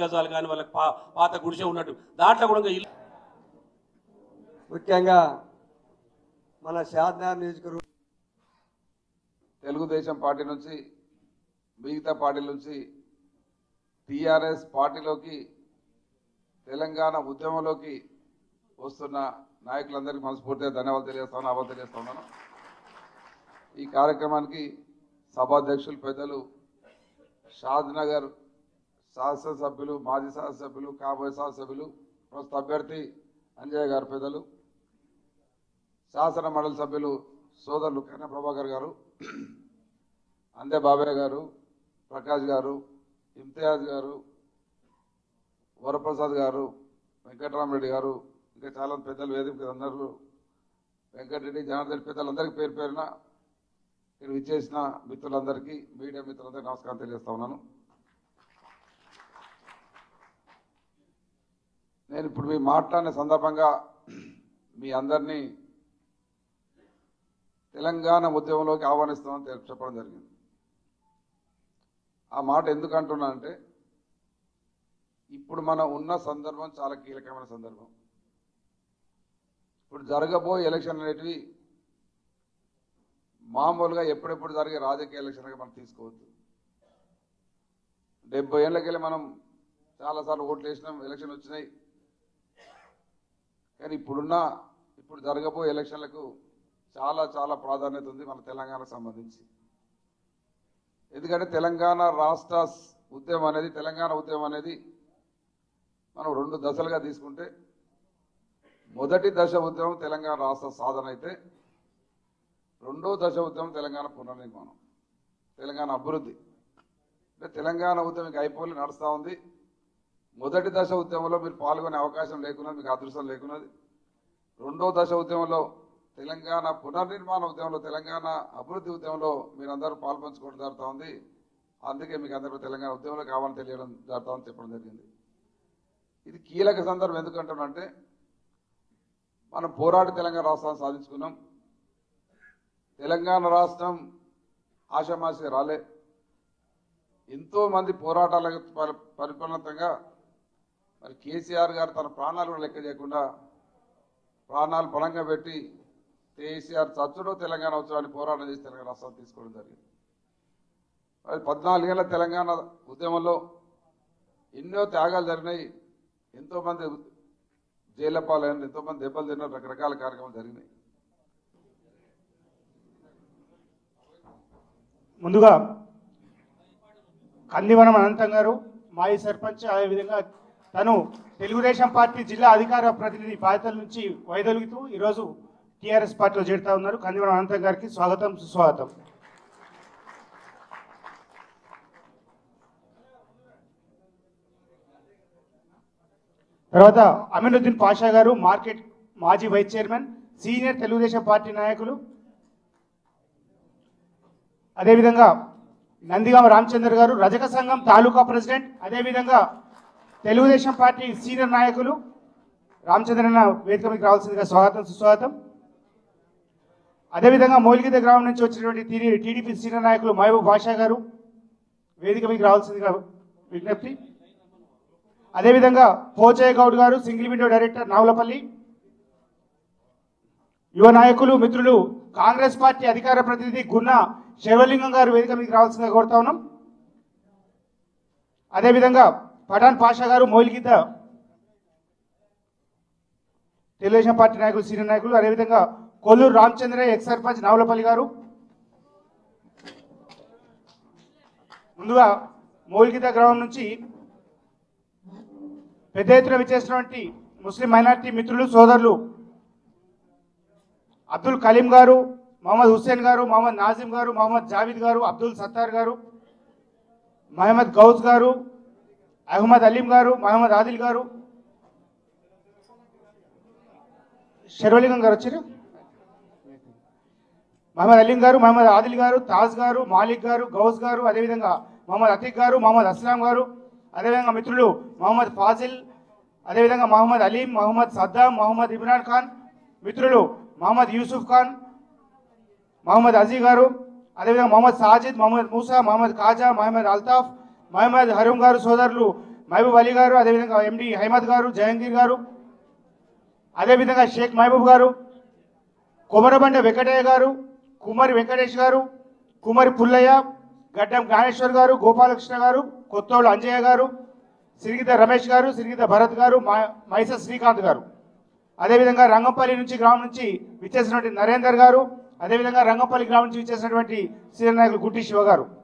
గజాలు కానీ వాళ్ళకి పా పాత గుడిసె ఉన్నట్టు దాంట్లో కూడా ఇంకా ఇల్లు ముఖ్యంగా మన షాద్నగర్ నియోజకవర్గం తెలుగుదేశం పార్టీ నుంచి మిగతా పార్టీల నుంచి టీఆర్ఎస్ పార్టీలోకి తెలంగాణ ఉద్యమంలోకి వస్తున్న నాయకులందరికీ మనస్ఫూర్తిగా ధన్యవాదాలు తెలియజేస్తాను ఆవాలు తెలియజేస్తా ఉన్నాను ఈ కార్యక్రమానికి సభాధ్యక్షులు పెద్దలు షాద్ నగర్ శాసనసభ్యులు మాజీ శాసనసభ్యులు కాబోయే శాసనసభ్యులు ప్రస్తుత అభ్యర్థి అంజయ్య గారు పెద్దలు శాసన మండలి సభ్యులు సోదరులు కన్న ప్రభాకర్ గారు అందే బాబయ్య గారు ప్రకాష్ గారు ఇమ్తియాజ్ గారు వరప్రసాద్ గారు వెంకటరామరెడ్డి గారు ఇంకా చాలా పెద్దలు వేదిక మీద అందరూ వెంకటరెడ్డి జనార్దన్ పెద్దలందరికీ పేరు పేరున ఇక్కడ విచ్చేసిన మిత్రులందరికీ మీడియా మిత్రులందరికీ నమస్కారం తెలియజేస్తా ఉన్నాను నేను ఇప్పుడు మీ మాట్లాడిన సందర్భంగా మీ అందరినీ తెలంగాణ ఉద్యమంలోకి ఆహ్వానిస్తామని తె- చెప్పడం జరిగింది ఆ మాట ఎందుకు అంటున్నానంటే ఇప్పుడు మనం ఉన్న సందర్భం చాలా కీలకమైన సందర్భం ఇప్పుడు జరగబోయే ఎలక్షన్ అనేటివి మామూలుగా ఎప్పుడెప్పుడు జరిగే రాజకీయ ఎలక్షన్గా మనం తీసుకోవద్దు డెబ్బై ఏళ్ళకెళ్ళి మనం చాలాసార్లు ఓట్లు వేసినాం ఎలక్షన్ వచ్చినాయి కానీ ఇప్పుడున్న ఇప్పుడు జరగబోయే ఎలక్షన్లకు చాలా చాలా ప్రాధాన్యత ఉంది మన తెలంగాణకు సంబంధించి ఎందుకంటే తెలంగాణ రాష్ట్ర స్- ఉద్యమం అనేది తెలంగాణ ఉద్యమం అనేది మనం రెండు దశలుగా తీసుకుంటే మొదటి దశ ఉద్యమం తెలంగాణ రాష్ట్ర సాధన అయితే రెండో దశ ఉద్యమం తెలంగాణ పునర్నిర్మాణం తెలంగాణ అభివృద్ధి అంటే తెలంగాణ ఉద్యమం ఇంకా అయిపోయి నడుస్తూ ఉంది మొదటి దశ ఉద్యమంలో మీరు పాల్గొనే అవకాశం లేకున్నది మీకు అదృష్టం లేకున్నది రెండో దశ ఉద్యమంలో తెలంగాణ పునర్నిర్మాణ ఉద్యమంలో తెలంగాణ అభివృద్ధి ఉద్యమంలో మీరందరూ పాల్పంచుకోవడం జరుగుతూ ఉంది అందుకే మీకు అందరూ తెలంగాణ ఉద్యమంలో కావాలని తెలియడం జరుగుతుందని చెప్పడం జరిగింది ఇది కీలక సందర్భం ఎందుకంటానంటే మనం పోరాడి తెలంగాణ రాష్ట్రాన్ని సాధించుకున్నాం తెలంగాణ రాష్ట్రం ఆషామాషి రాలే ఎంతో మంది పోరాటాలకు పరి- పరిపూర్ణతంగా మరి కేసీఆర్ గారు తన ప్రాణాలు కూడా లెక్క చేయకుండా ప్రాణాలు బలంగా పెట్టి కేసీఆర్ చచ్చుడు తెలంగాణ ఉత్సవాన్ని పోరాటం చేసి తెలంగాణ రాష్ట్రాన్ని తీసుకోవడం జరిగింది మరి పద్నాలుగేళ్ల తెలంగాణ ఉద్యమంలో ఎన్నో త్యాగాలు జరిగినాయి ఎంతో మంది జైళ్ళ పాలైన ఎంతో మంది దెబ్బలు తిన్న రకరకాల కార్యక్రమాలు జరిగినాయి ముందుగా కందివనం అనంతం గారు మాజీ సర్పంచ్ అదేవిధంగా తను తెలుగుదేశం పార్టీ జిల్లా అధికార ప్రతినిధి బాధ్యతల నుంచి వైదొలుగుతూ ఈరోజు టీఆర్ఎస్ పార్టీలో చేరుతా ఉన్నారు కందివనం అనంతం గారికి స్వాగతం సుస్వాగతం తర్వాత అమీనుద్దీన్ పాషా గారు మార్కెట్ మాజీ vice chairman senior Telugu Desam party నాయకులు అదేవిధంగా నందిగామ రామచంద్ర గారు రజక సంఘం తాలూకా ప్రెసిడెంట్ అదేవిధంగా తెలుగుదేశం పార్టీ సీనియర్ నాయకులు రామచంద్రన్న వేదిక మీకు రావాల్సిందిగా స్వాగతం సుస్వాగతం అదేవిధంగా మౌలిగిత గ్రామం నుంచి వచ్చినటువంటి టీ- టీడీపీ సీనియర్ నాయకులు మహబూబ్ బాషా గారు వేదిక మీకు రావాల్సిందిగా విజ్ఞప్తి అదేవిధంగా పోచయ్య గౌడ్ గారు సింగిల్ విండో డైరెక్టర్ నావులపల్లి యువ నాయకులు మిత్రులు కాంగ్రెస్ పార్టీ అధికార ప్రతినిధి గున్న శివలింగం గారు వేదిక మీకు రావాల్సిందిగా కోరుతా ఉన్నాం అదేవిధంగా పఠాన్ పాషా గారు మౌలిగిద్ద తెలుగుదేశం పార్టీ నాయకులు సీనియర్ నాయకులు అదేవిధంగా కొల్లూరు రామచంద్ర ఎక్స్ సర్పంచ్ నావులపల్లి గారు ముందుగా మౌలిగిద్ద గ్రామం నుంచి పెద్ద ఎత్తున విచ్చేసినటువంటి ముస్లిం మైనార్టీ మిత్రులు సోదరులు అబ్దుల్ కలీం గారు మహమ్మద్ హుస్సేన్ గారు మహమ్మద్ నాజిం గారు మహమ్మద్ జావీద్ గారు అబ్దుల్ సత్తార్ గారు మహమ్మద్ గౌజ్ గారు అహ్మద్ అలీం గారు మహమ్మద్ ఆదిల్ గారు షర్వలింగం గారు వచ్చారు మహమ్మద్ అలీం గారు మహమ్మద్ ఆదిల్ గారు తాజ్ గారు మాలిక్ గారు గౌజ్ గారు అదేవిధంగా మహమ్మద్ అతీక్ గారు మహమ్మద్ అస్లాం గారు అదేవిధంగా మిత్రులు మహమ్మద్ ఫాజిల్ అదేవిధంగా మహమ్మద్ అలీం మహమ్మద్ సద్దాం మహమ్మద్ ఇమ్రాన్ ఖాన్ మిత్రులు మహమ్మద్ యూసుఫ్ ఖాన్ మహమ్మద్ అజీ గారు అదేవిధంగా మహమ్మద్ సాజిద్ మహమ్మద్ మూసా మహమ్మద్ ఖాజా మహమ్మద్ అల్తాఫ్ మహమ్మద్ హరూమ్ గారు సోదరులు మహబూబ్ అలీ గారు అదేవిధంగా ఎండి హైమద్ గారు జహంగీర్ గారు అదేవిధంగా షేక్ మహబూబ్ గారు కొమరబండ వెంకటయ్య గారు కుమారి వెంకటేష్ గారు కుమారి పుల్లయ్య గడ్డం జ్ఞానేశ్వర్ గారు గోపాలకృష్ణ గారు కొత్తోళ్ళు అంజయ్య గారు సిరిగిత రమేష్ గారు సిరిగిత భరత్ గారు మా- మైస శ్రీకాంత్ గారు అదేవిధంగా రంగంపల్లి నుంచి గ్రామం నుంచి విచ్చేసినటువంటి నరేందర్ గారు అదేవిధంగా రంగంపల్లి గ్రామం నుంచి విచ్చేసినటువంటి సీనియర్ నాయకులు గుట్టి శివ గారు